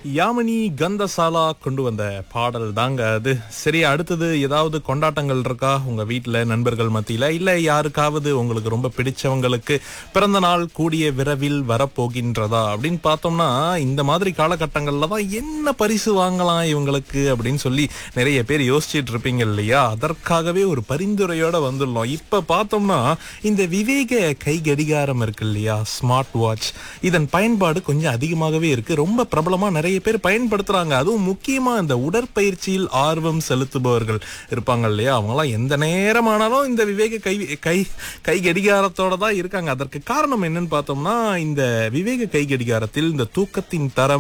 யாமினி கந்தசாலா கொண்டு வந்த பாடல் தாங்க அது சரி அடுத்தது ஏதாவது கொண்டாட்டங்கள் இருக்கா உங்க வீட்ல நண்பர்கள் மத்தியில இல்ல யாருக்காவது உங்களுக்கு ரொம்ப பிடிச்சவங்களுக்கு பிறந்த நாள் கூடிய விரைவில் வரப்போகின்றதா அப்படின்னு பார்த்தோம்னா இந்த மாதிரி காலகட்டங்கள்ல தான் என்ன பரிசு வாங்கலாம் இவங்களுக்கு அப்படின்னு சொல்லி நிறைய பேர் யோசிச்சுட்டு இருப்பீங்க இல்லையா அதற்காகவே ஒரு பரிந்துரையோட வந்துடலாம் இப்ப பார்த்தோம்னா இந்த விவேக கை கடிகாரம் இருக்கு இல்லையா ஸ்மார்ட் வாட்ச் இதன் பயன்பாடு கொஞ்சம் அதிகமாகவே இருக்கு ரொம்ப பிரபலமா நிறைய பேர் பயன்படுத்துறாங்க அதுவும் முக்கியமா இந்த உடற்பயிற்சியில் ஆர்வம் செலுத்துபவர்கள் இருப்பாங்க இல்லையா அவங்கலாம் எந்த நேரமானாலும் இந்த விவேக கை கை கை கடிகாரத்தோட தான் இருக்காங்க அதற்கு காரணம் என்னன்னு பார்த்தோம்னா இந்த விவேக கை கடிகாரத்தில் இந்த தூக்கத்தின் தரம்